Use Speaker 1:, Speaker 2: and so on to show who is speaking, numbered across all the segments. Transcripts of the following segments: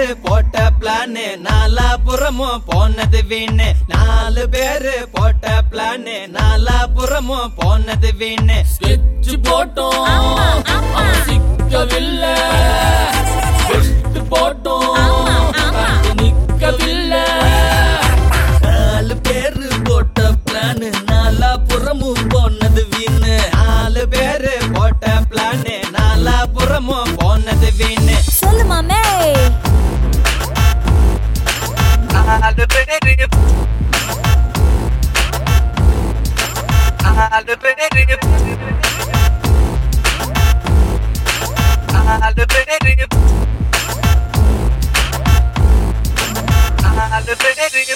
Speaker 1: பேரு போட்ட பிளானு நாலாபுறமும் போனது வீணு நாலு பேரு போட்ட பிளானு நாலாபுறமும் போனது வீணு
Speaker 2: ஸ்கெட்ச் போட்டோம் அவன் சிக்கவில்லை வெஸ்ட் போட்டோம் அது நிக்கவில்லை
Speaker 1: நாலு பேரு போட்ட பிளானு நாலாபுறமும் போனது வீணு நாலு பேரு போட்ட பிளானு நாலாபுறமும் போனது வீணு
Speaker 3: சொல்லு மாமே
Speaker 1: நாலு பேரு நாலு பேரு நாலு பேரு நாலு பேரு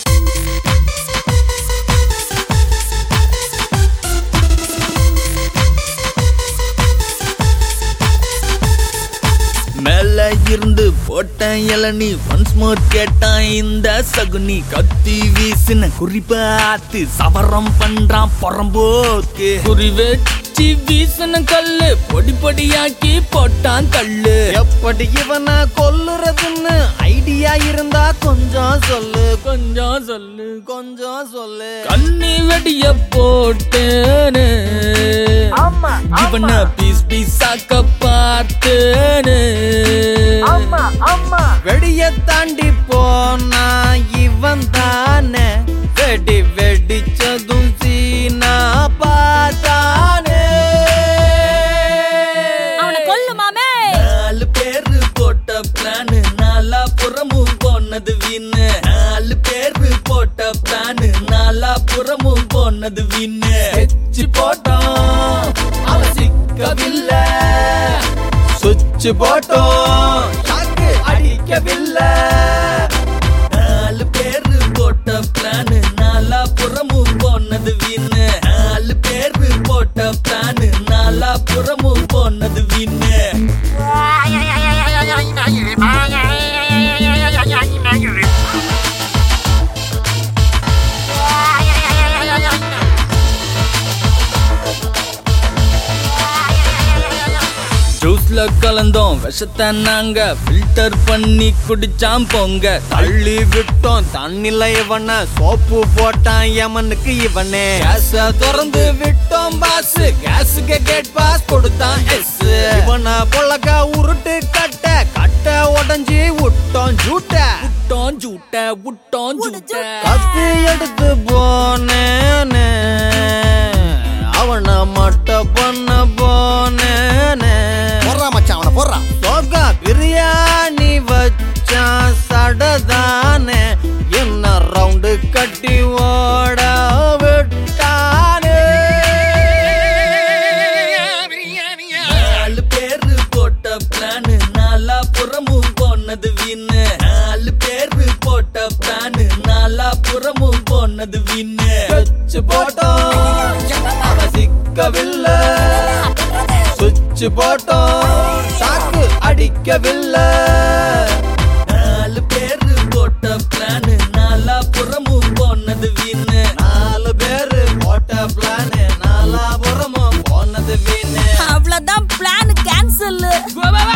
Speaker 1: மேல இருந்து போட்டேன் இளநீ ஒன்ஸ் மோர் கேட்டான் இந்த சகுனி கத்தி வீசின குறிப்பாத்து சவரம் பண்றான் புறம்போக்கு
Speaker 2: குறி வச்சு வீசின கல்லு பொடி பொடியாக்கி போட்டான் கல்லு
Speaker 1: எப்படி இவனை கொல்லுறதுன்னு ஐடியா இருந்தா கொஞ்சம் சொல்லு
Speaker 2: கொஞ்சம் சொல்லு
Speaker 1: கொஞ்சம் சொல்லு
Speaker 2: கண்ணி வெடிய போட்டேனே இவன பீஸ் பீஸாக்க பார்த்தேனே
Speaker 1: வெடிய தாண்டி போனா இவன் தானே வெடி வெடிச்சதும் சீனா பார்த்தானே
Speaker 3: அவனை கொல்லு மாமே
Speaker 1: நாலு பேரு போட்ட பிளானு நாலா புறமும் போனது வீணு நாலு பேரு போட்ட பிளானு நாலா புறமும் போனது வீணு வச்சு போட்டோம் அவன் சிக்கவில்லை சுவிட்ச் போட்டோம் ஷாக்கு அடிக்கவில்லை நாலு பேரு போட்ட பிளானு நாலா புறமும் போனது வீணு நாலு பேரு போட்ட பிளானு நாலா புறமும் போனது வீணு
Speaker 2: ஜூஸ்ல கலந்தோம் விஷத்தை நாங்க ஃபில்டர் பண்ணி குடிச்சாம் போங்க
Speaker 1: தள்ளி விட்டோம் தண்ணில இவன சோப்பு போட்டான் யமனுக்கு இவனே கேஸ திறந்து விட்டோம் பாஸ் கேஸுக்கு கேட் பாஸ் கொடுத்தான் எஸ் இவன பொழக்க உருட்டு கட்ட கட்ட உடஞ்சி விட்டோம் ஜூட்ட
Speaker 2: விட்டோம் ஜூட்ட விட்டோம் ஜூட்ட
Speaker 1: கத்தி எடுத்து போனேனே அவன மட்ட பண்ண போனேனே
Speaker 4: போடுறா மச்சான் அவனை போடுறா
Speaker 1: சோகா பிரியாணி வச்சான் சடதானே என்ன ரவுண்டு கட்டி ஓட விட்டானே நாலு பேரு போட்ட பிளானு நாலா புறமும் போனது வீணு நாலு பேரு போட்ட பிளானு நாலா புறமும் போனது வீணு வச்சு போட்டோம் அவன் சிக்கவில்லை சுவிட்ச் போட்டோம் சாக்கு அடிக்கவில்லை நாலு பேரு போட்ட பிளானு நாலா புறமும் போனது வீணு நாலு பேரு போட்ட பிளானு நாலா புறமும் போனது வீணு
Speaker 3: அவ்வளவுதான் பிளான் கேன்சல்
Speaker 2: வா, வா, வா.